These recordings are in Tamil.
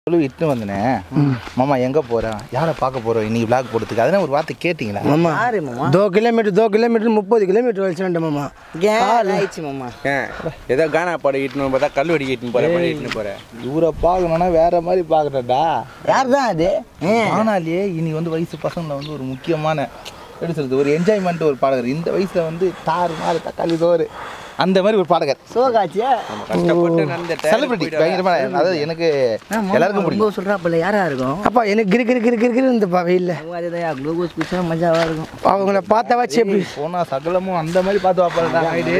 சொல்லி இட்டுன்னு வந்தனே மாமா எங்கே போகிறேன் யாரை பார்க்க போகிறோம் இன்னைக்கு விளாக் போடுறதுக்கு அதனால ஒரு வார்த்தை கேட்டிங்களா மாமா யாரு மாமா தோ கிலோமீட்டர் தோ கிலோமீட்டர் முப்பது கிலோமீட்டர் வச்சுட்டு மாமா கேர் ஆயிடுச்சு மாமா ஏன் ஏதோ கானா பாட இட்டுன்னு பார்த்தா கல்லூரி இட்டுன்னு போற பண்ணி இட்டுன்னு போற இவரை பார்க்கணுன்னா வேற மாதிரி பார்க்கணும்டா யார் தான் அது ஆனாலே இனி வந்து வயசு பசங்களை வந்து ஒரு முக்கியமான எப்படி சொல்றது ஒரு என்ஜாய்மெண்ட் ஒரு பாடகர் இந்த வயசுல வந்து தாறு மாறு தக்காளி தோறு அந்த மாதிரி ஒரு பாடகர் சோகாச்சியா நம்ம கஷ்டப்பட்டு நடந்த செலிபிரிட்டி பயங்கரமான அதாவது எனக்கு எல்லாருக்கும் பிடிக்கும் ரொம்ப சொல்றாப்பல யாரா இருக்கும் அப்பா எனக்கு கிரு கிரு கிரு கிரு கிரு இந்த பா வெயில்ல அவங்க அதுதான் குளுக்கோஸ் குடிச்சா மஜாவா இருக்கும் அவங்கள பார்த்தா வச்சு எப்படி போனா சகலமும் அந்த மாதிரி பார்த்து வாப்பாருடா ஆயிடு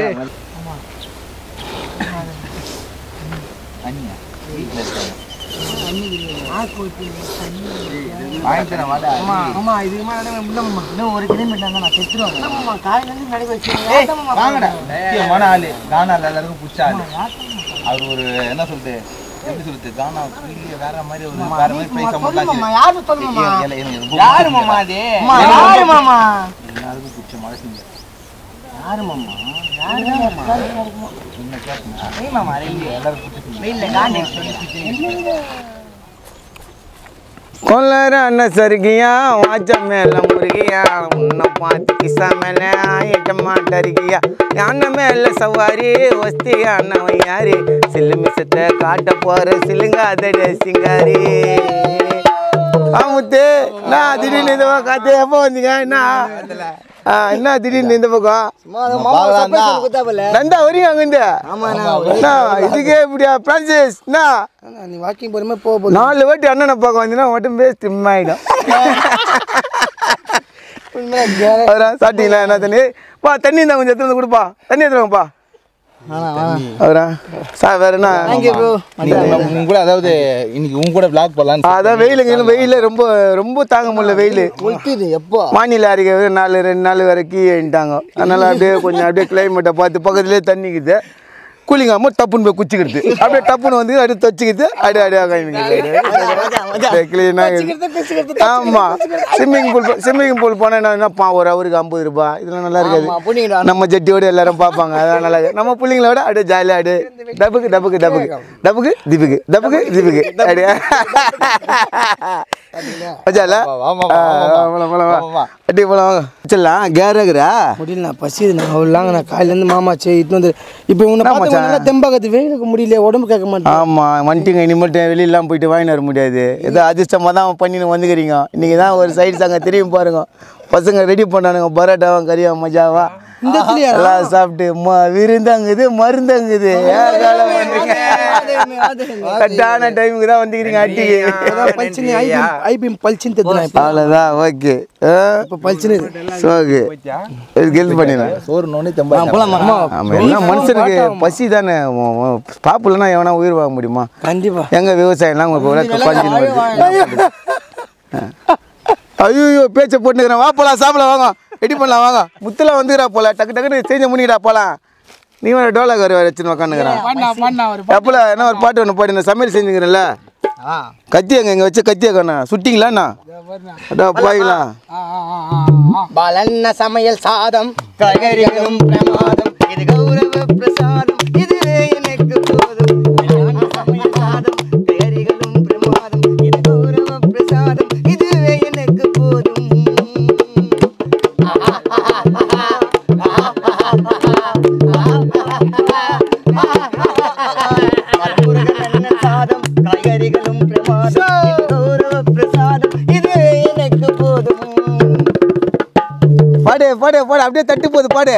ஆமா இது இன்னும் ஒரு கிலோமீட்டர் தான் நான் செத்துருவாங்க ஆமா காலையில இருந்து நடக்க வச்சு வாங்கடா முக்கியமான ஆளு கானால எல்லாருக்கும் பிடிச்ச ஆளு அவர் ஒரு என்ன சொல்றது எப்படி சொல்றது கானா ஃபீல்ட்லயே வேற மாதிரி ஒரு வேற மாதிரி பிரைஸ் அமௌண்ட் யாரு சொல்லுமா யாரு மாமா அது யாரு மாமா எல்லாருக்கும் பிடிச்ச மழை சிங்கர் யாரு மாமா யாரு மாமா என்ன கேட்டுங்க ஏய் மாமா எல்லாருக்கும் பிடிச்ச singer. வெயில்ல காண்டி கொல்லற அண்ணன் சருகியா வாச்ச மேல முருகியா உன்னை பார்த்து கிசா மேல ஆயிட்ட மாட்டருகியா யானை மேல சவாரி வஸ்தி அண்ணன் யாரு சில்லு மிசத்தை காட்ட போற சிலுங்காதட சிங்காரி ஆமுத்து நான் திடீர்னு இந்த பக்கம் காத்து எப்போ வந்தீங்க என்ன ஆ, என்ன திடீர்னு இந்த பக்கம் நந்தா வரீங்க அங்கிருந்து என்ன, இதுக்கே இப்படியா பிரான்சிஸ் என்ன நீ வாக்கிங் போற மாதிரி போக நாலு வாட்டி அண்ணனை பார்க்க வந்தீங்கன்னா மட்டும் பேஸ்ட் ஆகிடும் அவரா சாப்பிட்டீங்களா என்ன தண்ணி பா தண்ணி இருந்தா கொஞ்சம் எடுத்து வந்து கொடுப்பா தண்ணி எடுத்துருவாங்கப்பா அவரா சா வேற என்ன நீ உங்க- உங்க கூட அதாவது இன்னைக்கு உங்க கூட vlog போடலான்னு அதான் வெயிலுங்க இன்னும் வெயில ரொம்ப ரொம்ப தாங்க முடியல வெயில் கொளுத்துது எப்போ வானிலை அறிக்கை நாலு ரெண்டு நாள் வரை கீட்டாங்க அதனால அப்படியே கொஞ்சம் அப்படியே கிளைமேட்டை பார்த்து பக்கத்துலேயே தண்ணிக்குது கூலிங் ஆகாம டப்புன்னு போய் குச்சிக்கிறது அப்படியே டப்புன்னு வந்து அப்படியே தச்சுக்குது அப்படியே அப்படியே காமிக்குது க்ளீனாக ஆமாம் ஸ்விம்மிங் பூல் ஸ்விம்மிங் பூல் போனால் என்ன என்னப்பா ஒரு அவருக்கு ஐம்பது ரூபாய் இதெல்லாம் நல்லா இருக்காது நம்ம ஜட்டியோட எல்லாரும் பார்ப்பாங்க அதெல்லாம் நல்லா இருக்கு. நம்ம பிள்ளைங்களோட அப்படியே ஜாலியாக அப்படியே டபுக்கு டபுக்கு டபுக்கு டபுக்கு திபுக்கு டபுக்கு திபுக்கு அப்படியே வச்சால அடி போலாம் வாங்க வச்சிடலாம் கேரகுறா முடியல பசிது நான் அவ்வளோங்க நான் காலையிலேருந்து மாமா சே இட்டு வந்து இப்போ உன்னை பார்த்து நல்லா தெம்பாக்கத்து வெயிலுக்கு முடியல உடம்பு கேட்க மாட்டேன் ஆமாம் வந்துட்டுங்க இனிமேட்டு வெளியெல்லாம் போயிட்டு வாங்கிட்டு வர முடியாது ஏதோ அதிர்ஷ்டமாக தான் பண்ணின்னு வந்துக்கிறீங்க இன்றைக்கி தான் ஒரு சைடு சாங்க திரும்பி பாருங்க பசங்க ரெடி பண்ணானுங்க பரோட்டாவும் கறியும் மஜாவா இந்த இடத்துலயா? எல்லாம் சாப்பிட்டு ம விருந்தாங்குது மருந்தாங்குது ஏன் வேலை பண்றீங்க? கரெக்டான டைமுக்கு தான் வந்துக்கிறீங்க அட்டிக்கு பல்ச்சின்னு ஐபி ஐபி பல்ச்சின்னு தெத்துனா இப்போ அவ்வளோதான் ஓகே இப்போ பல்ச்சின்னு சோகு ஹெல்ப் பண்ணிடலாம் சோறு நோனி தெம்பா ஆமாம் எல்லாம் மனுஷனுக்கு பசி தானே சாப்பிடலன்னா எவனா உயிர் வாங்க முடியுமா கண்டிப்பா எங்க விவசாயம்லாம் உங்க கூட பஞ்சின்னு வருது ஐயோ பேச்ச போட்டுக்கிறேன் வா போலாம் சாப்பிட வாங்க ரெடி பண்ணலாம் வாங்க முத்துல வந்துக்கிறா போல டக்கு டக்குன்னு செஞ்சு முடிக்கிறா போலாம் நீ வேற டோலாக் வர வச்சுன்னு உக்காந்துக்கிறேன் எப்பல என்ன ஒரு பாட்டு ஒன்று பாடி நான் சமையல் செஞ்சுக்கிறேன்ல கத்தி எங்க இங்க வச்சு கத்தி கண்ணா சுட்டிங்களாண்ணா அதான் போய்க்கலாம் பாலன்ன சமையல் சாதம் காய்கறிகளும் பிரமாதம் இது கௌரவ பிரசாதம் இதுவே எனக்கு போதும் பாலன்ன சமையல் சாதம் காய்கறிகளும் பிரமாதம் இது கௌரவ பிரசாதம் இதுவே எனக்கு போதும் மரமுருகன் சாதம் காய்கறிகளும் பிரமாதம் இது கௌரவ பிரசாதம் இதுவே எனக்கு போதும் பாடு பாடு பாடு அப்படியே தட்டு போகுது பாடு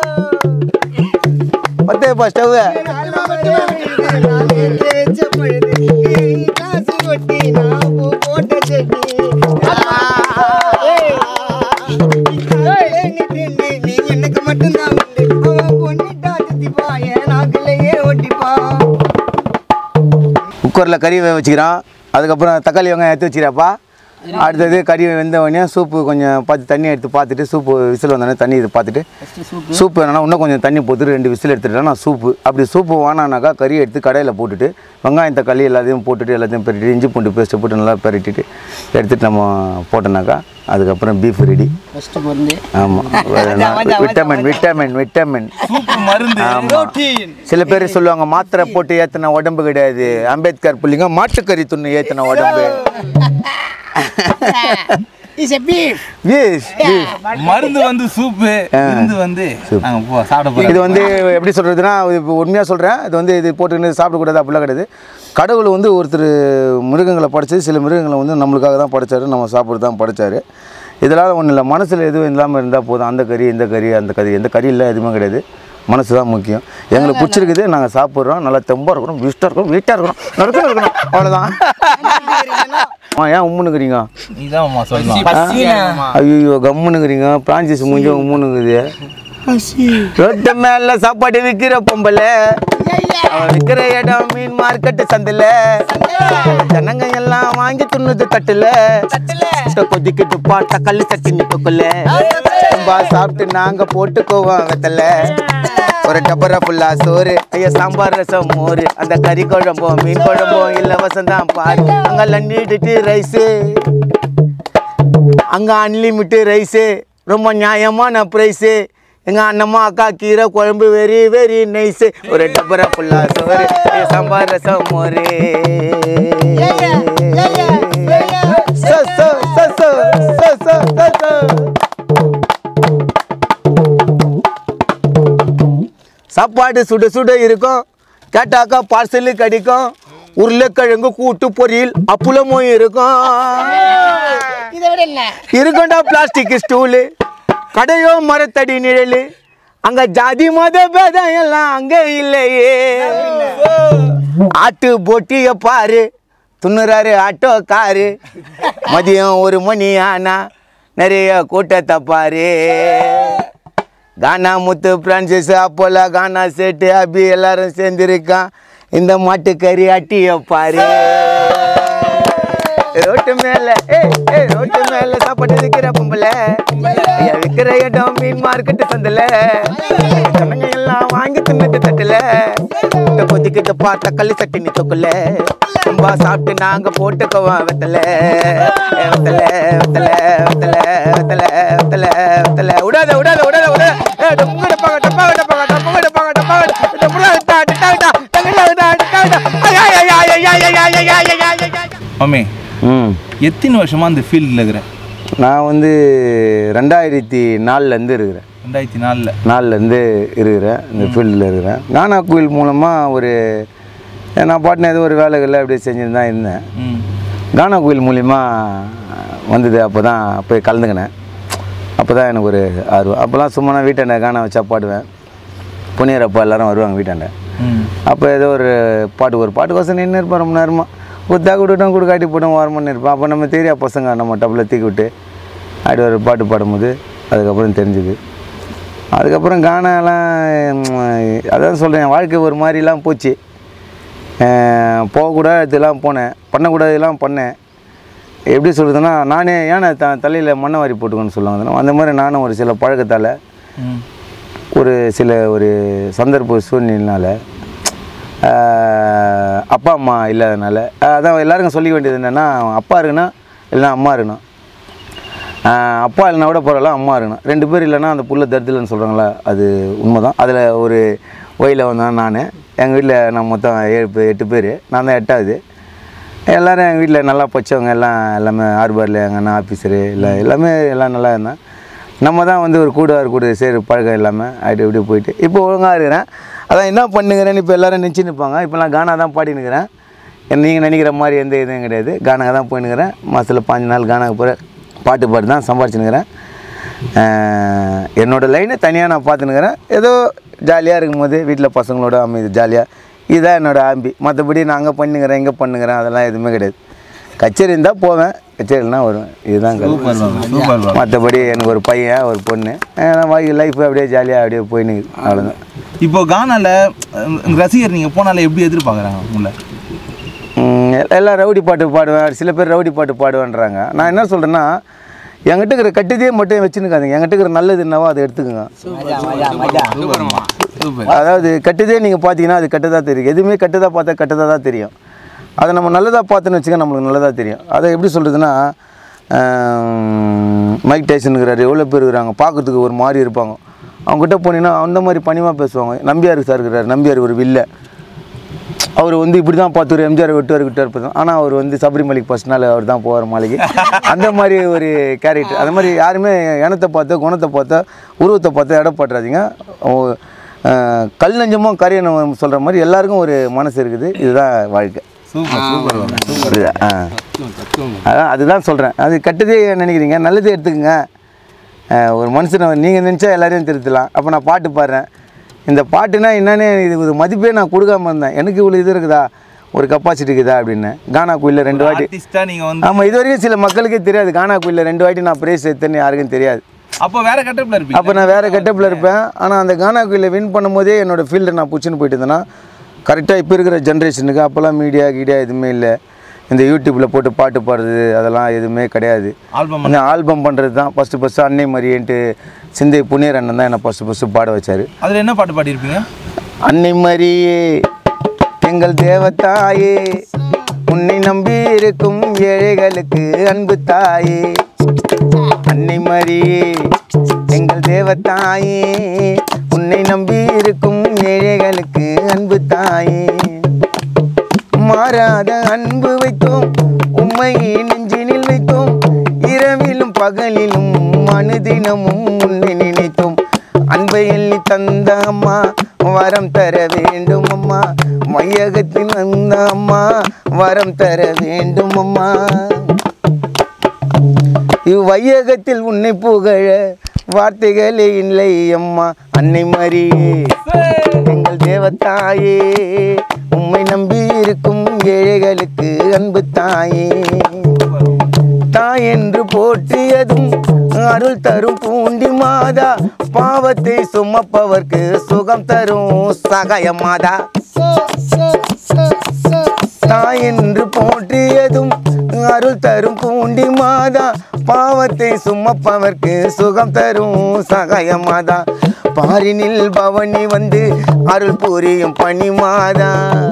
பத்தேப்பா ஸ்டவ் குக்கரில் கறி வேக வச்சுக்கிறான் அதுக்கப்புறம் தக்காளி வெங்காயம் எடுத்து வச்சுக்கிறாப்பா அடுத்தது கறி வெந்த உடனே சூப்பு கொஞ்சம் பார்த்து தண்ணி எடுத்து பார்த்துட்டு சூப்பு விசில் வந்தோடனே தண்ணி இது பார்த்துட்டு சூப்பு வேணா இன்னும் கொஞ்சம் தண்ணி போட்டுட்டு ரெண்டு விசில் எடுத்துட்டா நான் சூப்பு அப்படி சூப்பு வேணானாக்கா கறி எடுத்து கடையில் போட்டுட்டு வெங்காயம் தக்காளி எல்லாத்தையும் போட்டுட்டு எல்லாத்தையும் பெரட்டிட்டு இஞ்சி பூண்டு பேஸ்ட்டை போட்டு நல்லா பெரட்டிட்டு எடுத்துட்டு நம்ம போட்டோனாக்கா அதுக்கப்புறம் பீஃப் ரெடி ஃபஸ்ட்டு பொருந்து ஆமாம் விட்டமின் விட்டமின் விட்டமின் சூப்பு மருந்து சில பேர் சொல்லுவாங்க மாத்திரை போட்டு ஏற்றின உடம்பு கிடையாது அம்பேத்கர் பிள்ளைங்க மாட்டுக்கறி துண்ணு ஏற்றின உடம்பு is a beef Yes, yes. மருந்து வந்து சூப்பு விருந்து வந்து நாங்க போ சாப்பிட இது போறோம் வந்து எப்படி சொல்கிறதுனா இப்போ உண்மையாக சொல்கிறேன் இது வந்து இது போட்டுக்கின்னு சாப்பிடக்கூடாது அப்படிலாம் கிடையாது கடவுள் வந்து ஒருத்தர் மிருகங்களை படைச்சது சில மிருகங்களை வந்து நம்மளுக்காக தான் படைச்சாரு நம்ம சாப்பிட்றது தான் படைச்சாரு இதனால் ஒன்றும் இல்லை மனசில் எதுவும் இல்லாமல் இருந்தால் போதும் அந்த கறி இந்த கறி அந்த கறி எந்த கறி இல்லை எதுவுமே கிடையாது மனசு தான் முக்கியம் எங்களுக்கு பிடிச்சிருக்குது நாங்கள் சாப்பிட்றோம் நல்லா தெம்பாக இருக்கிறோம் விஸ்ட்டாக இருக்கிறோம் வீட்டாக இருக்கிறோம் நடக்கணும் இருக்கணும் அவ்வளோதான் ஆ ஏன் உம்முன்னுக்குறீங்க நீதான் அம்மா சொல்லணும் ஐயோ கம்முன்னுக்குறீங்க பிரான்சிஸ் மூஞ்சி உம்முன்னுக்குது ரோட்டு மேல சாப்பாடு விக்கிற பொம்பளை அவன் விக்கிற இடம் மீன் மார்க்கெட்டு சந்தில ஜனங்க எல்லாம் வாங்கி துண்ணுது தட்டுல கொதிக்கிட்டு பாட்ட கல்லு தட்டி நிக்கக்குள்ள ரொம்ப சாப்பிட்டு நாங்க போட்டுக்குவோம் வெத்தல ஒரு டப்பரை ஃபுல்லா சோறு ஐயா சாம்பார் ரசம் மோர் அந்த கறி குழம்போ மீன் குழம்போ இலவசம் தான் பாரு அங்க லண்டிட்டு ரைஸு அங்க அன்லிமிட்டு ரைஸு ரொம்ப நியாயமான ப்ரைஸு எங்க அண்ணம்மா அக்கா கீரை குழம்பு வெரி வெரி நைஸு ஒரு டப்பரை ஃபுல்லா சோறு ஐயா சாம்பார் ரசம் மோரு சோ, சோ, சோ, சோ, சோ, சோ, சோ, சோ. சாப்பாடு சுட சுட இருக்கும் கேட்டாக்கா பார்சலு கிடைக்கும் உருளைக்கிழங்கு கூட்டு பொரியல் அப்புளமும் இருக்கும் இதை விட என்ன இருக்கும்டா பிளாஸ்டிக் ஸ்டூலு கடையோ மரத்தடி நிழலு அங்க ஜாதி மத பேதம் எல்லாம் அங்க இல்லையே ஆட்டு போட்டிய பாரு துண்ணுறாரு ஆட்டோ காரு மதியம் ஒரு மணி ஆனா நிறைய கூட்டத்தை பாரு கானா முத்து பிரான்சிஸ் அப்போலா கானா செட்டு அபி எல்லாரும் சேர்ந்துருக்கான் இந்த மாட்டுக்கறி அட்டிய பாரு ரோட்டு மேல ஏ ஏ ரோட்டு மேல சாப்பாடு விற்கிற பொம்பளை ஐயா விற்கிற இடம் மீன் மார்க்கெட்டு சந்தில ஜனங்க எல்லாம் வாங்கி தின்னுட்டு தட்டுல இந்த கொதிக்கிட்டு பார்த்த கல்லு சட்டி தொக்குல ரொம்ப சாப்பிட்டு நாங்க போட்டுக்குவோம் வெத்தல ஏ, வெத்தல வெத்தல வெத்தல வெத்தல வெத்தல வெத்தல விடாத விடாத விடாத விடாத ஏ டப்புங்க டப்பாங்க டப்பாங்க டப்பாங்க டப்புங்க டப்பாங்க டப்பாங்க டப்புங்க டா டா டா டா டா டா டா ஐயா ஐயா ஐயா ஐயா ஐயா ஐயா ஐயா மம்மி ம் எத்தனை வருஷமா அந்த ஃபீல்டில் இருக்கிறேன் நான் வந்து ரெண்டாயிரத்தி நாலுலேருந்து இருக்கிறேன் ரெண்டாயிரத்தி நாலில் நாலுலேருந்து இருக்கிறேன் இந்த ஃபீல்டில் இருக்கிறேன் கானா கோயில் மூலமாக ஒரு நான் பாட்டின ஏதோ ஒரு வேலைகளில் அப்படியே செஞ்சுட்டு தான் இருந்தேன் ம் கானா கோயில் மூலிமா வந்தது அப்போ தான் போய் கலந்துக்கினேன் அப்போ தான் எனக்கு ஒரு ஆர்வம் அப்போல்லாம் சும்மா நான் வீட்டாண்ட கானா வச்சா பாடுவேன் புனியர் அப்பா எல்லாரும் வருவாங்க வீட்டாண்ட ம் அப்போ ஏதோ ஒரு பாட்டு ஒரு பாட்டுக்கோசம் நின்று இருப்பேன் ரொம்ப நேரமாக குத்தா கொடுட்டோம் கொடுக்காட்டி போட்டோம் ஓரமாக இருப்பேன் அப்போ நம்ம தெரியா பசங்க நம்ம டப்பில் தூக்கி விட்டு அப்படி ஒரு பாட்டு பாடும்போது அதுக்கப்புறம் தெரிஞ்சுது அதுக்கப்புறம் கானாலாம் உம், அதான் சொல்கிறேன் வாழ்க்கை ஒரு மாதிரிலாம் போச்சு அஹ், போகக்கூடாததெல்லாம் போனேன் பண்ணக்கூடாததெல்லாம் பண்ணேன் எப்படி சொல்கிறதுனா நானே ஏன்னா த தலையில் மண்ணை வாரி போட்டுக்கோன்னு சொல்லுவாங்க அந்த மாதிரி நானும் ஒரு சில பழக்கத்தால் ம் ஒரு சில ஒரு சந்தர்ப்ப சூழ்நிலைனால ஆஹ், அப்பா அம்மா இல்லாதனால ஆஹ், அதான் எல்லாருக்கும் சொல்லிக்க வேண்டியது என்னென்னா அப்பா இருக்குன்னா இல்லைன்னா அம்மா இருக்கணும் ஆஹ், அப்பா இல்லைனா கூட பரவாயில்ல அம்மா இருக்கணும் ரெண்டு பேர் இல்லைன்னா அந்த புள்ள தருதலைன்னு சொல்கிறாங்களா அது உண்மைதான் அதில் ஒரு ஒயில வந்தான் நான் எங்கள் வீட்டில் நான் மொத்தம் ஏழு பேர் எட்டு பேர் நான் தான் எட்டாவது எல்லோரும் எங்கள் வீட்டில் நல்லா படிச்சவங்க எல்லாம் எல்லாமே ஆர்பாரில் எங்கள் அண்ணா ஆஃபீஸரு இல்லை எல்லாமே எல்லாம் நல்லா இருந்தேன் நம்ம தான் வந்து ஒரு கூடுவார் கூட சேரு பழக்கம் இல்லாமல் அப்படி இப்படி போயிட்டு இப்போ ஒழுங்காக இருக்கிறேன் அதான் என்ன பண்ணுங்கிறேன்னு இப்போ எல்லாரும் நினச்சி நிற்பாங்க இப்போ நான் கானா தான் பாடினுக்கிறேன் நீங்கள் நினைக்கிற மாதிரி எந்த இதுவும் கிடையாது கானாக தான் போயினுக்கிறேன் மாதத்தில் பாஞ்சு நாள் கானாக்கு போகிற பாட்டு பாட்டு தான் சம்பாரிச்சுனுக்கிறேன் ஆஹ் என்னோட லைனை தனியாக நான் பார்த்துனுக்கிறேன் ஏதோ ஜாலியாக இருக்கும்போது வீட்டில் பசங்களோட அமைதி ஜாலியாக இதுதான் என்னோட ஆம்பி மற்றபடி நான் அங்கே பண்ணுங்கிறேன் இங்கே பண்ணுங்கிறேன் அதெல்லாம் எதுவுமே கிடையாது கச்சேரி இருந்தால் போவேன் கச்சேரினா வருவேன் இதுதான் சூப்பர் மாமா சூப்பர் மாமா மற்றபடி எனக்கு ஒரு பையன் ஒரு பொண்ணு வாழ்க்கை லைஃப் அப்படியே ஜாலியாக அப்படியே போயின்னு அவ்வளோதான் இப்போ கானால அஹ், ரசிகர் நீங்க போனால எப்படி எதிர்பார்க்குறாங்க உங்களை ம், எல்லாம் ரவுடி பாட்டு பாடுவேன் சில பேர் ரவுடி பாட்டு பாடுவேன்றாங்க நான் என்ன சொல்கிறேன்னா என்கிட்ட இருக்கிற கட்டுதே மட்டும் வச்சுருக்காதீங்க என்கிட்ட இருக்கிற நல்லது என்னவோ அதை எடுத்துக்கோங்க அதாவது கட்டுதே நீங்கள் பார்த்தீங்கன்னா அது கட்டுதாக தெரியும் எதுவுமே கட்டுதாக பார்த்தா கட்டுதாக தான் தெரியும் அதை நம்ம நல்லதாக பார்த்தோன்னு வச்சுக்க நம்மளுக்கு நல்லதாக தெரியும் அதை எப்படி சொல்கிறதுனா மைக் டைசன் இருக்கிறாரு எவ்வளோ பேர் இருக்கிறாங்க பார்க்கறதுக்கு ஒரு மாதிரி இருப்பாங்க அவங்ககிட்ட போனீங்கன்னா அந்த மாதிரி பணிமாக பேசுவாங்க நம்பியார் சார் இருக்கிறார் நம்பியார் ஒரு வில்லை அவர் வந்து இப்படி தான் பார்த்துரு எம்ஜிஆர் விட்டுவார் விட்டுவார் ஆனால் அவர் வந்து சபரிமலைக்கு ஃபஸ்ட் நாள் அவர் தான் போவார் மாளிகை அந்த மாதிரி ஒரு கேரக்டர் அந்த மாதிரி யாருமே இனத்தை பார்த்தோ குணத்தை பார்த்தோ உருவத்தை பார்த்தோ இடம் பட்டுறாதீங்க ஓ- அஹ், கல் நெஞ்சமும் கரியணும் சொல்கிற மாதிரி எல்லாருக்கும் ஒரு மனசு இருக்குது இதுதான் வாழ்க்கை சூப்பர் சூப்பர் சூப்பர் புரியுதா ஆ அதான் அதுதான் சொல்கிறேன் அது கெட்டதே நினைக்கிறீங்க நல்லதே எடுத்துக்கங்க அஹ், ஒரு மனுஷனை நீங்கள் நினச்சா எல்லாரையும் திருத்தலாம் அப்போ நான் பாட்டு பாடுறேன் இந்த பாட்டுனா என்னன்னு இது ஒரு மதிப்பே நான் கொடுக்காம இருந்தேன் எனக்கு இவ்வளோ இது இருக்குதா ஒரு கப்பாசிட்டி இருக்குதா அப்படின்னு கானா கோயிலில் ரெண்டு வாட்டி ஆர்டிஸ்டா நீங்க வந்து ஆமாம் இது வரைக்கும் சில மக்களுக்கே தெரியாது கானா கோயிலில் ரெண்டு வாட்டி நான் ப்ரைஸ் எடுத்தேன்னு யாருக்கும் தெரியாது அப்போ வேற கட்டப்ல இருப்பீங்க அப்போ நான் வேறு கெட்டப்பில் இருப்பேன் ஆனால் அந்த கானா கோயிலில் வின் பண்ணும்போதே என்னோடய ஃபீல்டை நான் பிடிச்சின்னு போயிட்டு இருந்தேன்னா கரெக்டாக இப்போ இருக்கிற ஜென்ரேஷனுக்கு அப்போல்லாம் மீடியா கீடியா எதுவுமே இல்லை இந்த யூடியூப்பில் போட்டு பாட்டு பாடுறது அதெல்லாம் எதுவுமே கிடையாது ஆல்பம் அந்த ஆல்பம் பண்ணுறது தான் ஃபஸ்ட்டு ஃபஸ்ட்டு அன்னை மரியன்ட்டு சிந்தை புனியர் அண்ணன் தான் என்னை ஃபஸ்ட்டு ஃபஸ்ட்டு பாட வச்சார் அதுல என்ன பாட்டு பாடியிருப்பீங்க அன்னை மரியே எங்கள் தேவத்தாயே உன்னை நம்பி இருக்கும் ஏழைகளுக்கு அன்பு தாயே அன்னை மரியே எங்கள் தேவத்தாயே உன்னை நம்பி இருக்கும் ஏழைகளுக்கு அன்பு தாயே மாறாத அன்பு வைத்தோம் உம்மை நெஞ்சினில் வைத்தோம் இரவிலும் பகலிலும் அனுதினமும் உன்னை நினைத்தோம் அன்பை எள்ளி தந்த அம்மா வரம் தர வேண்டும் அம்மா மையகத்தில் வந்த அம்மா வரம் தர வேண்டும் அம்மா இவ்வையகத்தில் உன்னை புகழ வார்த்தைகளே இல்லை அம்மா அன்னை மரியே எங்கள் தேவத்தாயே உம்மை நம்பி இருக்கும் ஏழைகளுக்கு அன்பு தாயே தாய் என்று போற்றியதும் அருள் தரும் பூண்டி மாதா பாவத்தை சுமப்பவர்க்கு சுகம் தரும் சகாய மாதா தாய் என்று போற்றியதும் அருள் தரும் பூண்டி மாதா பாவத்தை சுமப்பவர்க்கு சுகம் தரும் சகாய மாதா பாரினில் பவனி வந்து அருள் புரியும் பனி மாதா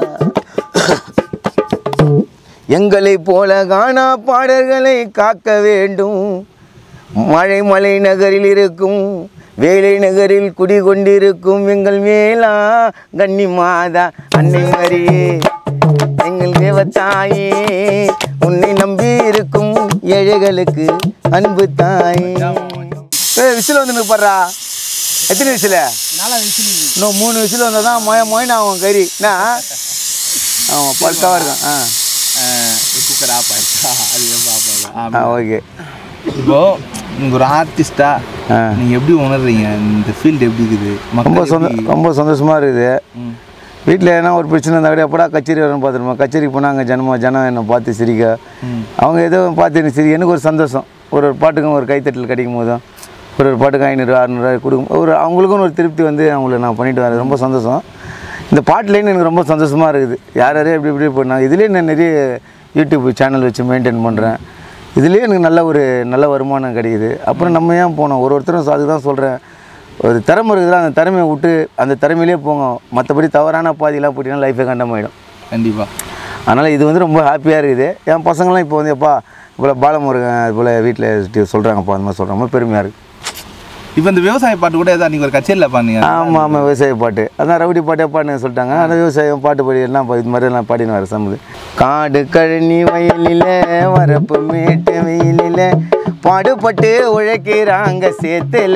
எங்களை போல காணா பாடல்களை காக்க வேண்டும் மழை மலை நகரில் இருக்கும் வேலை நகரில் குடிகொண்டிருக்கும் எங்கள் மேலா கன்னி மாதா அன்னை மரியே எங்கள் தேவத்தாயே உன்னை நம்பி இருக்கும் ஏழைகளுக்கு அன்பு தாயே ஏய் விசில் வந்து நிற்பாடுறா எத்தனை விசில இன்னும் மூணு விசில் வந்தால் தான் மொய மொயினா அவன் கறி என்ன ஆமாம் பல்காவாக இருக்கும் ஆ குக்கர் ஆஃப் ஆயிடுச்சா அது எப்போ ஆஃப் ஆ ஆகலாம் ஓகே இப்போ நீங்க ஒரு ஆர்டிஸ்டா ஆ. நீங்க எப்படி உணர்றீங்க இந்த ஃபீல்டு எப்படி இருக்குது ரொம்ப மக்கள் சொந்த எப்படி- ரொம்ப சந்தோஷமாக இருக்குது ம். வீட்டில் எதனா ஒரு பிரச்சனை இருந்தால் கூட எப்படா கச்சேரி வரும்னு பார்த்துருப்போம் கச்சேரிக்கு போனால் அங்கே ஜனமா ஜனம் என்னை பார்த்து சிரிக்க ம். அவங்க ஏதோ பார்த்து எனக்கு சிரி எனக்கு ஒரு சந்தோஷம் ஒரு ஒரு பாட்டுக்கும் ஒரு கைத்தட்டல் கிடைக்கும் போதும் ஒரு ஒரு பாட்டுக்கு ஐநூறு அறநூறுவா கொடுக்கும் ஒரு அவங்களுக்கும் ஒரு திருப்தி வந்து அவங்கள நான் பண்ணிட்டு வரேன் ரொம்ப சந்தோஷம் இந்த பாட்டுலேன்னு எனக்கு ரொம்ப சந்தோஷமாக இருக்குது யார் யாரையும் எப்படி எப்படி பண்ணாங்க இதுலேயே நான் நிறைய யூடியூப் சேனல் வச்சு மெயின்டைன் பண்ணுறேன் இதுலேயே எனக்கு நல்ல ஒரு நல்ல வருமானம் கிடைக்குது அப்புறம் நம்ம ஏன் போனோம் ஒரு ஒருத்தரும் அதுக்கு தான் சொல்கிறேன் ஒரு திறமை இருக்குதுல அந்த திறமையை விட்டு அந்த திறமையிலே போங்க மற்றபடி தவறான பாதியெல்லாம் போட்டிங்கன்னா லைஃபே கண்டமாயிடும் கண்டிப்பா அதனால் இது வந்து ரொம்ப ஹாப்பியாக இருக்குது என் பசங்களாம் இப்போ வந்து எப்பா இவ்வளோ பாலமுருகன் அது போல் வீட்டில் சொல்கிறாங்கப்பா அந்த மாதிரி சொல்கிற மாதிரி பெருமையாக இருக்குது இப்போ இந்த விவசாய பாட்டு கூட ஏதாவது நீங்கள் ஒரு கச்சேரியில் பாருங்க ஆமாம் ஆமாம் விவசாய பாட்டு அதான் ரவுடி பாட்டே பாடுன்னு சொல்லிட்டாங்க ஆனால் விவசாயம் பாட்டு பாடி எல்லாம் பா- இது மாதிரி எல்லாம் பாடின்னு வர சம்பது காடு கழனி வயலில் வரப்பு மேட்டு வெயிலில் பாடுபட்டு உழைக்கிறாங்க சேத்துல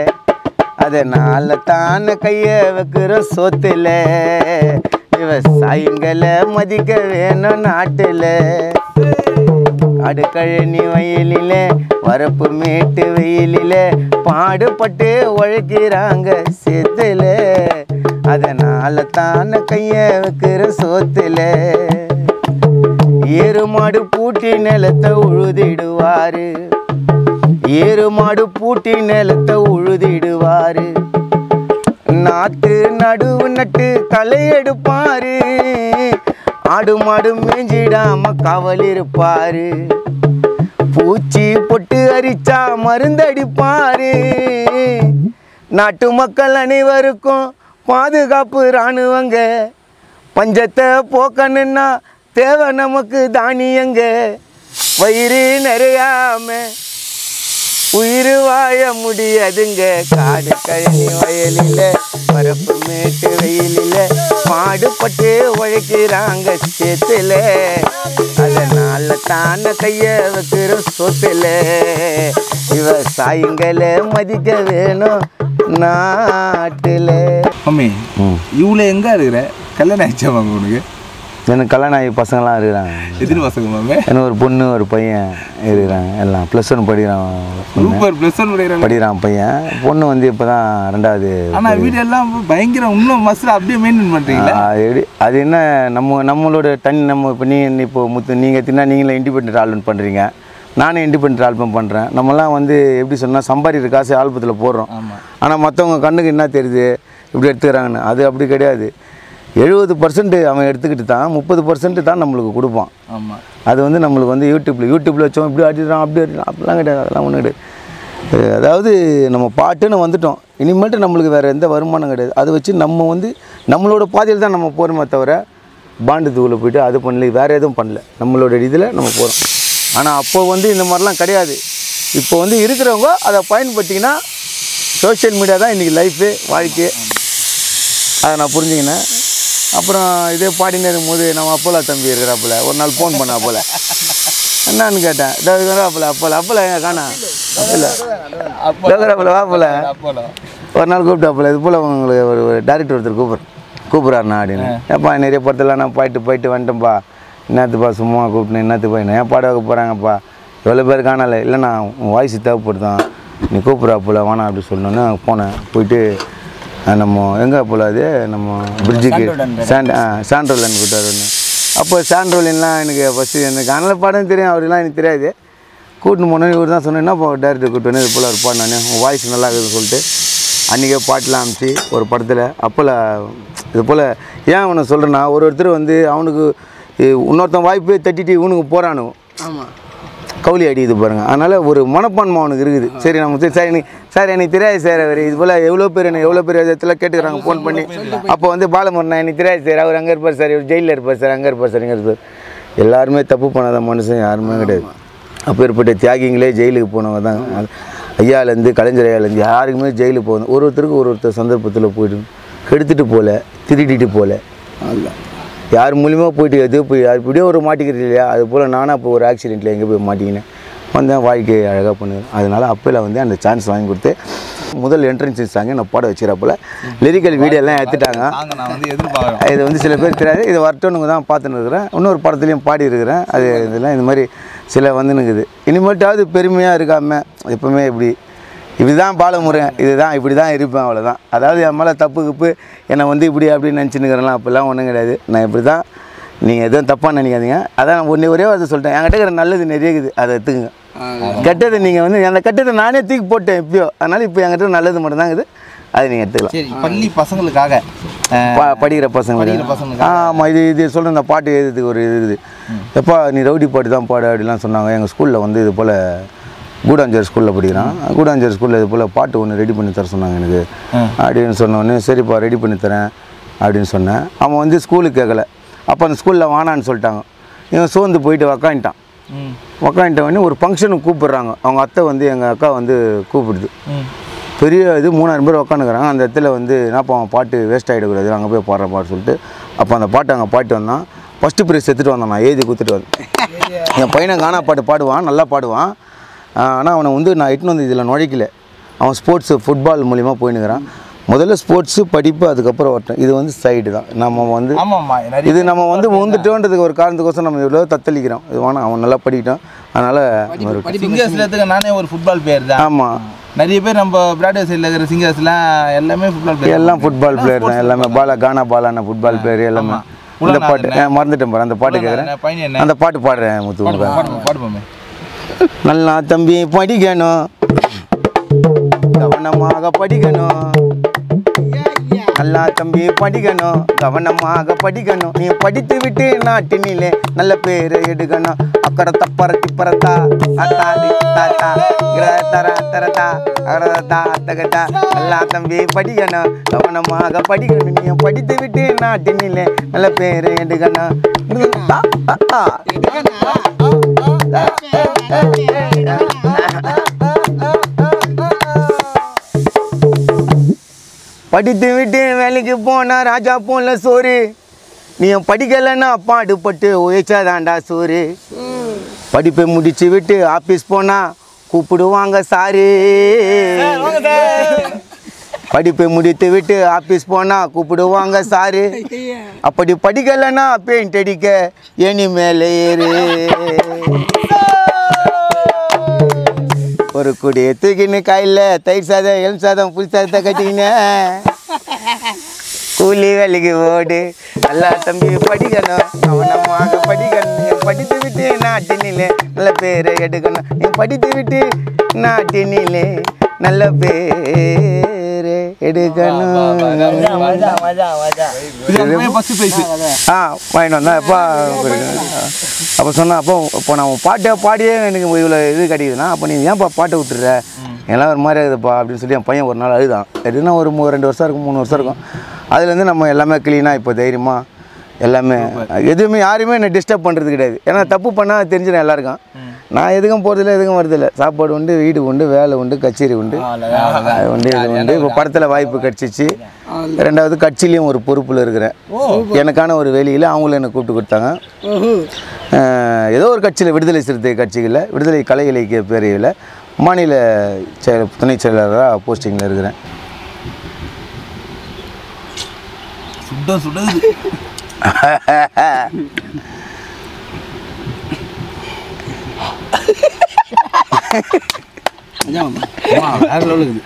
அதனால தானே கையை வைக்கிற சொத்துல விவசாயிங்களை மதிக்க வேணும் நாட்டில் அடுக்கழனி வயலில வரப்பு மேட்டு வெயிலில பாடுபட்டு உழைக்கிறாங்க சேத்துல அதனால தானே கைய வைக்கிற சோத்துல ஏறு மாடு பூட்டி நிலத்தை உழுதிடுவாரு ஏறு மாடு பூட்டி நிலத்தை உழுதிடுவாரு நாத்து நடுவு நட்டு களை எடுப்பாரு ஆடு மாடு மேஞ்சிடாம காவல் இருப்பாரு பூச்சி பொட்டு அரிச்சா மருந்தடிப்பாரு நாட்டு மக்கள் அனைவருக்கும் பாதுகாப்பு ராணுவங்க பஞ்சத்தை போக்கணுன்னா தேவை நமக்கு தானியங்க வயிறு நிறையாம உயிர் வாழ முடியாதுங்க காடு கழனி வயலில் பரப்பு மேட்டு வெயிலில் பாடுபட்டு உழைக்கிறாங்க சேத்துல அதனால தானே கைய வைக்கிற சொத்துல விவசாயிங்களை மதிக்க வேணும் நாட்டில் மம்மி இவ்வளோ எங்க இருக்கிற கல்யாணம் ஆயிடுச்சா மாமி உனக்கு எனக்கு கல்யாணம் ஆகி பசங்களாம் இருக்கிறாங்க எத்தனை பசங்க மாமி எனக்கு ஒரு பொண்ணு ஒரு பையன் இருக்கிறாங்க எல்லாம் ப்ளஸ் ஒன் படிக்கிறான் பொண்ணு. சூப்பர் ப்ளஸ் ஒன் படிக்கிறாங்க படிக்கிறான் பையன் பொண்ணு வந்து இப்போ தான் ரெண்டாவது ஆனா வீடு எல்லாம் பயங்கர இன்னும் மசில் அப்படியே மெயின்டைன் பண்றீங்களா ஆ, அது எப்படி- அது என்ன நம்ம நம்மளோட தனி நம்ம இப்போ நீ இப்போ முத்து நீங்கள் தின்னா நீங்களே இண்டிபெண்ட் ஆல்பம் பண்ணுறீங்க நானும் இண்டிபெண்ட் ஆல்பம் பண்ணுறேன் நம்மலாம் வந்து எப்படி சொன்னால் சம்பாதிக்கிற காசு ஆல்பத்தில் போடுறோம் ஆமா. ஆனால் மற்றவங்க கண்ணுக்கு என்ன தெரியுது இப்படி எடுத்துக்கிறாங்கன்னு அது அப்படி கிடையாது எழுபது பர்சன்ட் அவன் எடுத்துக்கிட்டு தான் முப்பது பர்சன்ட் தான் நம்மளுக்கு கொடுப்பான் ஆமா அது வந்து நம்மளுக்கு வந்து யூடியூப்பில் யூடியூப்பில் வச்சோம் இப்படி அடிக்கிறான் அப்படி அடிக்கிறான் அப்படிலாம் கிடையாது அதெல்லாம் ஒன்றும் கிடையாது அஹ் அதாவது நம்ம பாட்டுன்னு வந்துட்டோம் இனிமேட்டு நம்மளுக்கு வேறு எந்த வருமானம் கிடையாது அதை வச்சு நம்ம வந்து நம்மளோட பாதையில் தான் நம்ம போகிறோமே தவிர பாண்டுத்துக்குள்ளே போயிட்டு அது பண்ணல வேறு எதுவும் பண்ணல நம்மளோட இதில் நம்ம போகிறோம் ஆனால் அப்போ வந்து இந்த மாதிரிலாம் கிடையாது இப்போ வந்து இருக்கிறவங்க அதை பயன்படுத்திங்கன்னா சோஷியல் மீடியா தான் இன்றைக்கி லைஃபு வாழ்க்கை அதை நான் புரிஞ்சுக்கினேன் அப்புறம் இதே பாடினே இருக்கும்போது நம்ம அப்போலா தம்பி இருக்கிறாப்புல ஒரு நாள் ஃபோன் பண்ணாப்புல என்னன்னு கேட்டேன் இதோ இருக்கிறாப்புல அப்போல அப்போல எங்க காணா இல்லை இருக்கிறாப்புல வாப்புல அப்போலோ ஒரு நாள் கூப்பிட்டாப்புல இது போல் உங்களுக்கு ஒரு ஒரு டேரக்டர் ஒருத்தர் கூப்பிட்றேன் கூப்பிட்றாருண்ணா அப்படின்னு ஏப்பா நிறைய படத்தில் நான் போயிட்டு போயிட்டு வந்துட்டேன்ப்பா என்னத்துப்பா சும்மா கூப்பிட்டேன் என்னத்துக்கு போய் ஏன் பாட வைக்க போகிறாங்கப்பா எவ்வளோ பேர் காணல இல்லைண்ணா உன் வாய்ஸ் தேவைப்படுதான் நீ கூப்பிட்றாப்புல வேணாம் அப்படி சொன்னோன்னே போனேன் போயிட்டு அஹ், நம்ம எங்கே போல அது நம்ம பிரிட்ஜுக்கு சாண்ட் ஆ சாண்ட்ரோலன் கூட்டார் ஒன்று அப்போ சாண்ட்ரோலின்லாம் எனக்கு ஃபஸ்ட்டு எனக்கு காணல பாடம் தெரியும் அவருலாம் எனக்கு தெரியாது கூட்டின்னு போனோன்னு இவர் தான் சொன்னேன் என்னப்பா டேரக்டர் கூட்டு வந்து இது போல் ஒரு பாடு நான் உன் வாய்ஸ் நல்லா இருக்குதுன்னு சொல்லிட்டு அன்றைக்கே பாட்டெலாம் அமிச்சு ஒரு படத்தில் அப்போல இது போல் ஏன் அவனை சொல்கிறேன்னா ஒரு ஒருத்தர் வந்து அவனுக்கு இ- இன்னொருத்தன் வாய்ப்பே தட்டிட்டு இவனுக்கு போகிறானு ஆமாம் கவுளி அடிக்குது பாருங்க அதனால் ஒரு மனப்பான்மை அவனுக்கு இருக்குது சரி நம்ம சரி சார் எனக்கு சார் எனக்கு தெரியாது சார் அவர் இது போல் எவ்வளோ பேர் என்ன எவ்வளோ பேர் இடத்துல கேட்டுக்கிறாங்க ஃபோன் பண்ணி அப்போ வந்து பாலமுருகன் எனக்கு தெரியாது சார் அவர் அங்கே இருப்பார் சார் இவர் ஜெயிலில் இருப்பார் சார் அங்கே இருப்பார் சார் இங்கே இருப்பார் எல்லாருமே தப்பு பண்ணாத மனுஷன் யாருமே கிடையாது அப்பேற்பட்ட தியாகிங்களே ஜெயிலுக்கு போனவங்க தான் அது ஐயாலேருந்து கலைஞர் ஐயாலேருந்து யாருக்குமே ஜெயிலுக்கு போகணும் ஒரு ஒருத்தருக்கு ஒரு ஒருத்தர் சந்தர்ப்பத்தில் போயிட்டு கெடுத்துட்டு போகல திருடிட்டு போகல யார் மூலியமாக போயிட்டு எது போய் யார் இப்படியோ ஒரு மாட்டிக்கிறது இல்லையா அது போல் நானும் அப்போ ஒரு ஆக்சிடெண்ட்டில் எங்கே போய் மாட்டிக்கினேன் வந்தேன் வாழ்க்கையை அழகாக பண்ணுவேன் அதனால் அப்போல வந்து அந்த சான்ஸ் வாங்கி கொடுத்து முதல் என்ட்ரன்ஸ் சாங்க நான் பாட வச்சுக்கிறப்போல லிரிக்கல் வீடியோலாம் எடுத்துட்டாங்க நாங்க நான் வந்து எதிர்பார்க்குறோம் இது வந்து சில பேர் தெரியாது இது வரட்டும்னு தான் பார்த்துன்னு இருக்கிறேன் இன்னொரு படத்துலையும் பாடி இருக்கிறேன் அது இதெல்லாம் இந்த மாதிரி சில வந்துனுக்குது இனிமேட்டாவது பெருமையாக இருக்காமல் எப்பவுமே இப்படி இப்படி தான் பாலமுருகன் இதுதான் இப்படி தான் இருப்பேன் அவ்வளோதான் அதாவது என் மேலே தப்பு கிப்பு என்னை வந்து இப்படி அப்படின்னு நினச்சினுக்கிறேன்லாம் அப்படிலாம் ஒன்றும் கிடையாது நான் இப்படி தான் நீங்கள் எதுவும் தப்பாக நினைக்காதீங்க அதான் ஒன்றே ஒரே வார்த்தை சொல்லிட்டேன் என்கிட்ட இருக்கிற நல்லது நிறைய இருக்குது அதை எடுத்துக்கங்க கெட்டதை நீங்கள் வந்து அந்த கெட்டதை நானே தூக்கி போட்டேன் இப்பயோ அதனால் இப்போ என்கிட்ட நல்லது மட்டும் தான் இருக்குது அதை நீங்கள் எடுத்துக்கலாம் சரி பள்ளி பசங்களுக்காக அஹ், பா படிக்கிற பசங்க படிக்கிற பசங்களுக்கு. ஆமாம் இது இது சொல்கிற இந்த பாட்டு எழுதுறதுக்கு ஒரு இது இருக்குது எப்பா நீ ரவுடி பாட்டு தான் பாடு அப்படிலாம் சொன்னாங்க எங்கள் ஸ்கூலில் வந்து இது போல் கூடாஞ்சேரி ஸ்கூலில் படிக்கிறான் கூடாஞ்சேரி ஸ்கூலில் இது போல் பாட்டு ஒன்று ரெடி பண்ணி தர சொன்னாங்க எனக்கு அப்படின்னு சொன்னோடனே சரிப்பா ரெடி பண்ணி தரேன் அப்படின்னு சொன்னேன் அவன் வந்து ஸ்கூலுக்கு கேட்கல அப்போ அந்த ஸ்கூலில் வானான்னு சொல்லிட்டாங்க இவன் சோர்ந்து போயிட்டு உக்காந்துட்டான் ம் உக்காந்துட்ட உடனே ஒரு ஃபங்க்ஷனுக்கு கூப்பிடுறாங்க அவங்க அத்தை வந்து எங்கள் அக்கா வந்து கூப்பிடுது ம் பெரிய இது மூணாயிரம் பேர் உட்காந்துக்கிறாங்க அந்த இடத்துல வந்து என்னப்பா அவன் பாட்டு வேஸ்ட் ஆகிடக்கூடாது அங்கே போய் பாடுற பாட்டு சொல்லிட்டு அப்போ அந்த பாட்டு அங்கே பாட்டு வந்தான் ஃபஸ்ட்டு ப்ரைஸ் எடுத்துகிட்டு வந்தான் நான் எழுதி கொடுத்துட்டு வந்தேன் என் பையனை கானா பாட்டு பாடுவான் நல்லா பாடுவான் ஆனால் அவனை வந்து நான் எட்டுன்னு வந்து இதில் நுழைக்கல அவன் ஸ்போர்ட்ஸு ஃபுட்பால் மூலிமா போயினுக்கிறான் முதல்ல ஸ்போர்ட்ஸு படிப்பு அதுக்கப்புறம் வரட்டும் இது வந்து சைடு தான் நம்ம வந்து ஆமாம்மா நிறைய இது நம்ம வந்து வந்துட்டோன்றதுக்கு ஒரு காரணத்துக்கோசம் நம்ம இவ்வளோ தத்தளிக்கிறோம் இது வேணாம் அவன் நல்லா படிக்கிட்டான் அதனால் சிங்கர்ஸ்ல எடுத்துக்க நானே ஒரு ஃபுட்பால் பிளேயர் தான் ஆமாம் நிறைய பேர் நம்ம பிராட்வே சைடில் இருக்கிற சிங்கர்ஸ்லாம் எல்லாமே ஃபுட்பால் பிளேயர் எல்லாம் ஃபுட்பால் பிளேயர் தான் எல்லாமே பாலா கானா பாலான ஃபுட்பால் பிளேயர் எல்லாமே இந்த பாட்டு ஆ, மறந்துட்டேன் பாரு அந்த பாட்டு கேட்குறேன் பையன் என்ன அந்த பாட்டு பாடுறேன் முத்து உனக்கு. பாடுப்போம் பாடுப்போமே நல்லா தம்பி படிக்கணும் கவனமாக படிக்கணும் நல்ல நல்லா தம்பி படிக்கணும் கவனமாக படிக்கணும் நீ படித்து விட்டு நாட்டினிலே நல்ல பேரை எடுக்கணும் அக்கறை தப்பற திப்பறத்தா அத்தாடி தாத்தா கிர தர தரத்தா அகரதா அத்தகத்தா நல்லா தம்பி படிக்கணும் கவனமாக படிக்கணும் நீ படித்து விட்டு நாட்டினிலே நல்ல பேரை எடுக்கணும் தா, தா, தா. படித்து விட்டு வேலைக்கு போனா ராஜா போல சோறு நீ படிக்கலைன்னா பாடுபட்டு உழைச்சாதாண்டா சோறு படிப்பை முடிச்சு விட்டு ஆபீஸ் போனா கூப்பிடுவாங்க சாரு படிப்பை முடித்து விட்டு ஆபீஸ் போனா கூப்பிடுவாங்க சாரு அப்படி படிக்கலைன்னா பெயிண்ட் அடிக்க ஏனி மேலே ஏறு ஒரு குடியை தூக்கின்னு கையில் தயிர் சாதம் எலும் சாதம் புளி சாதத்தை கட்டிக்கின்னு கூலி வேலைக்கு ஓடு நல்லா தம்பி படிக்கணும் கவனமாக படிக்கணும் நீ படித்து விட்டு நாட்டினிலே நல்ல பேரை எடுக்கணும் நீ படித்து விட்டு நாட்டினிலே நல்ல பேரை எடுக்கணும் ஃபர்ஸ்ட் பிரைஸ் ஆ வாங்கிட்டு வந்தேன் எப்போ அப்போ சொன்னேன் அப்போ இப்போ நான் உன் பாட்டை பாடியே எனக்கு இவ்வளோ இது கிடைக்குதுன்னா அப்போ நீ ஏன்ப்பா பாட்டை விட்டுற எல்லாம் ஒரு மாதிரி இருக்குதுப்பா அப்படின்னு சொல்லி என் பையன் ஒரு நாள் அழுதான் எதுனா ஒரு மூ ரெண்டு வருஷம் இருக்கும் மூணு வருஷம் இருக்கும் அதுலேருந்து நம்ம எல்லாமே க்ளீனாக இப்போ தைரியமாக எல்லாமே எதுவுமே யாருமே என்னை டிஸ்டர்ப் பண்ணுறது கிடையாது ஏன்னா தப்பு பண்ணால் தெரிஞ்சிடும் எல்லாருக்கும் நான் எதுக்கும் போகிறதில்ல எதுக்கும் வரதில்லை சாப்பாடு உண்டு வீடு உண்டு வேலை உண்டு கச்சேரி உண்டு அது உண்டு இது உண்டு இப்போ படத்தில் வாய்ப்பு கிடச்சிச்சு ரெண்டாவது கட்சியிலையும் ஒரு பொறுப்பில் இருக்கிறேன் எனக்கான ஒரு வேலையில் அவங்களும் என்னை கூப்பிட்டு கொடுத்தாங்க அஹ் ஏதோ ஒரு கட்சியில் விடுதலை சிறுத்தை கட்சிகளில் விடுதலை கலை இலக்கிய பேரவையில் மாநில செயல் துணை செயலாளராக போஸ்டிங்கில் இருக்கிறேன் சுட சுடுது அம்மா, வேற லெவலில் இருக்குது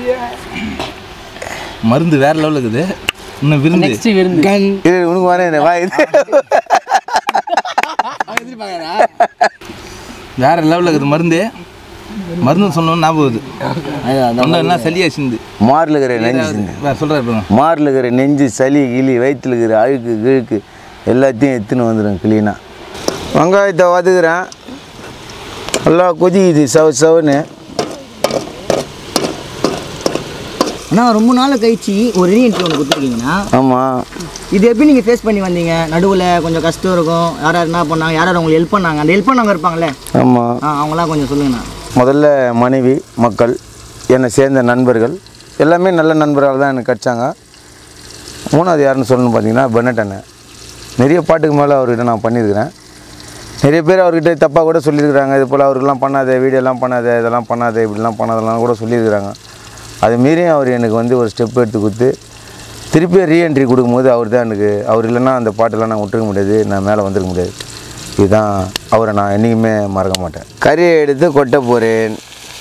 மருந்து வேற லெவலில் இருக்குது இன்னும் விருந்து கன் இது உனக்கு வரேன் வா இது வேற லெவலில் இருக்குது மருந்து மருந்து சொன்னோன்னு ஞாபகம் வருது தொண்டை என்ன சளியா சிந்து மாரில் இருக்கிற நெஞ்சு சிந்து சொல்கிறாரு மாரில் இருக்கிற நெஞ்சு சளி கிளி வயிற்றுல இருக்கிற அழுக்கு கிழுக்கு எல்லாத்தையும் எடுத்துன்னு வந்துடும் க்ளீனாக வெங்காயத்தை வதக்குறேன் நல்லா கொதிக்குது சவ சவன்னு அண்ணா ரொம்ப நாள் கழிச்சு ஒரு ரீஎன்ட்ரி ஒன்று கொடுத்துருக்கீங்கண்ணா ஆமாம் இது எப்படி நீங்கள் ஃபேஸ் பண்ணி வந்தீங்க நடுவில் கொஞ்சம் கஷ்டம் இருக்கும் யார் யார் என்ன பண்ணாங்க யார் யார் உங்களுக்கு ஹெல்ப் பண்ணாங்க அந்த ஹெல்ப் பண்ணவங்க இருப்பாங்களே ஆமாம் ஆ அவங்களாம் கொஞ்சம் சொல்லுங்கண்ணா முதல்ல மனைவி மக்கள் என்னை சேர்ந்த நண்பர்கள் எல்லாமே நல்ல நண்பரால் தான் எனக்கு கிடச்சாங்க மூணாவது யாருன்னு சொல்லணும்னு பார்த்தீங்கன்னா பெனட் அண்ணன் நிறைய பாட்டுக்கு மேலே அவர்கிட்ட நான் பண்ணியிருக்கிறேன் நிறைய பேர் அவர்கிட்ட தப்பாக கூட சொல்லியிருக்கிறாங்க இது போல் அவருக்கெல்லாம் பண்ணாத வீடியோலாம் பண்ணாத இதெல்லாம் பண்ணாத இப்படிலாம் பண்ணாதெல்லாம் கூட சொல்லியிருக்கிறாங்க அது மீறி அவர் எனக்கு வந்து ஒரு ஸ்டெப் எடுத்து கொடுத்து திருப்பி ரீஎன்ட்ரி கொடுக்கும்போது அவர் தான் எனக்கு அவர் இல்லைன்னா அந்த பாட்டெல்லாம் நான் விட்டுருக்க முடியாது நான் மேலே வந்துருக்க முடியாது இதுதான் அவரை நான் என்றைக்குமே மறக்க மாட்டேன் கறியை எடுத்து கொட்ட போகிறேன்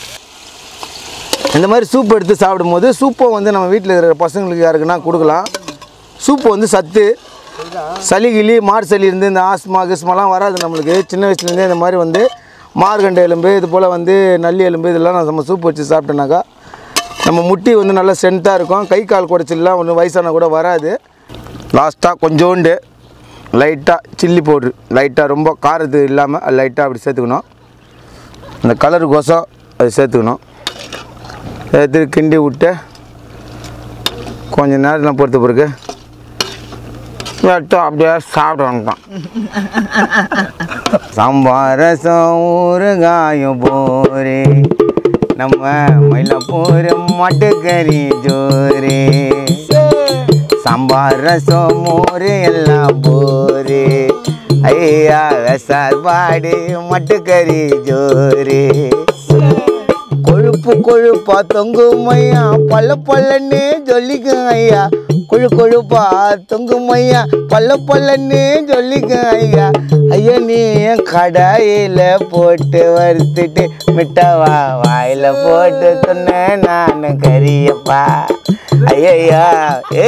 இந்த மாதிரி சூப் எடுத்து சாப்பிடும்போது சூப்பை வந்து நம்ம வீட்டில் இருக்கிற பசங்களுக்கு யாருக்குன்னா கொடுக்கலாம் சூப்பு வந்து சத்து சளி கிளி மார் சளி இருந்து இந்த ஆஸ்மா கிஸ்மாலாம் வராது நம்மளுக்கு சின்ன வயசுலேருந்தே இந்த மாதிரி வந்து மார்கண்ட எலும்பு இது போல் வந்து நல்லி எலும்பு இதெல்லாம் நம்ம சூப் வச்சு சாப்பிட்டோன்னாக்கா நம்ம முட்டி வந்து நல்லா ஸ்ட்ரென்த்தாக இருக்கும் கை கால் குடைச்சல்லாம் ஒன்றும் வயசான கூட வராது லாஸ்ட்டாக கொஞ்சோண்டு லைட்டாக சில்லி பவுட்ரு லைட்டாக ரொம்ப காரத்து இல்லாமல் அது லைட்டாக அப்படி சேர்த்துக்கணும் அந்த கலருக்கோசம் அது சேர்த்துக்கணும் சேர்த்து கிண்டி விட்டு கொஞ்சம் நேரத்தில் பொறுத்த பிறகு எடுத்து அப்படியே சாப்பிட வந்துட்டான் சாம்பார் ரசம் ஊறுகாயும் போரே நம்ம மயிலாப்பூர் மாட்டுக்கறி ஜோரே சாம்பார் ரசம் மோர் எல்லாம் போரே ஐயா சார்பாடு மட்டுக்கறி ஜோரே கொழுப்பு கொழுப்பா தொங்கும் ஐயா பல்ல பல்லன்னு சொல்லிக்கும் ஐயா கொழு கொழுப்பா தொங்கும் ஐயா பல்ல பல்லன்னு சொல்லிக்கும் ஐயா ஐயா நீ என் கடாயில போட்டு வறுத்துட்டு மிட்டவா வாயில போட்டு சொன்னேன் நான் கரியப்பா ஐயா ஏ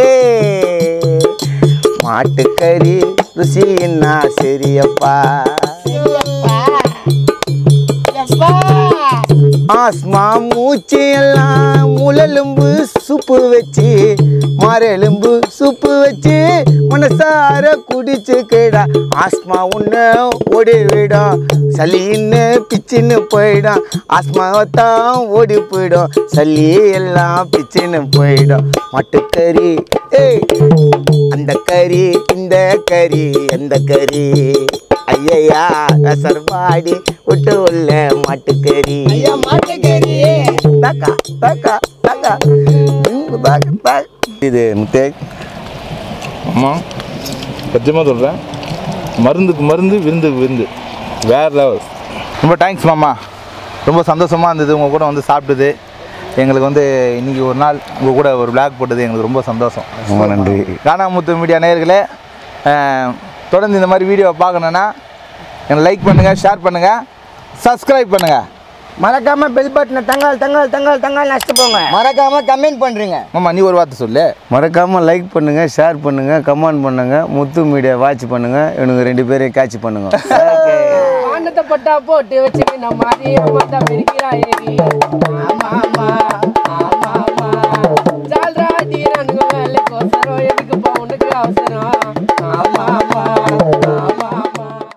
மாட்டுக்கறி ருசின்னா சரியப்பா ஆ ஆஸ்மா மூச்சு எல்லாம் முழலும்பு சூப்பு வச்சு மரெலும்பு சூப்பு வச்சு மனசார குடிச்சுக்கடா ஆஸ்மா உன்ன ஓடி விடும் சளின்னு பிச்சுன்னு போயிடும் ஆஸ்மாவை தான் ஓடி போயிடும் சளி எல்லாம் பிச்சுன்னு போயிடும் மட்டுக்கறி ஏய் அந்த கறி இந்த கறி அந்த கறி ஐயா கசர்பாடி விட்டு உள்ள மாட்டுக்கறி தாக்கா தாக்கா தாக்கா ம், தாக்கா, தாக்கா. இது முத்தே அம்மா சத்தியமாக சொல்கிறேன் மருந்துக்கு மருந்து விருந்துக்கு விருந்து வேற லெவல் ரொம்ப தேங்க்ஸ் மாமா ரொம்ப சந்தோஷமாக இருந்தது உங்கள் கூட வந்து சாப்பிட்டது எங்களுக்கு வந்து இன்றைக்கி ஒரு நாள் உங்கள் கூட ஒரு விளாக் போட்டது எங்களுக்கு ரொம்ப சந்தோஷம் ரொம்ப நன்றி கானாமுத்து மீடியா நேயர்களே அஹ், தொடர்ந்து இந்த மாதிரி வீடியோவை பார்க்கணுன்னா எனக்கு லைக் பண்ணுங்கள் ஷேர் பண்ணுங்கள் சப்ஸ்கிரைப் பண்ணுங்கள் மறக்காம பெல் பட்டனை தங்கால் தங்கால் தங்கால் தங்கால் நஷ்டம் போங்க மறக்காம கமெண்ட் பண்றீங்க மாமா நீ ஒரு வார்த்தை சொல்லு மறக்காமல் லைக் பண்ணுங்கள் ஷேர் பண்ணுங்கள் கமெண்ட் பண்ணுங்கள் முத்து மீடியா வாட்ச் பண்ணுங்கள் இவனுங்க ரெண்டு பேரையும் கேட்ச் பண்ணுங்க ஆனந்த பட்டா போட்டு வச்சு நம்ம அதிகமாக தான் பிரிக்கிறாயே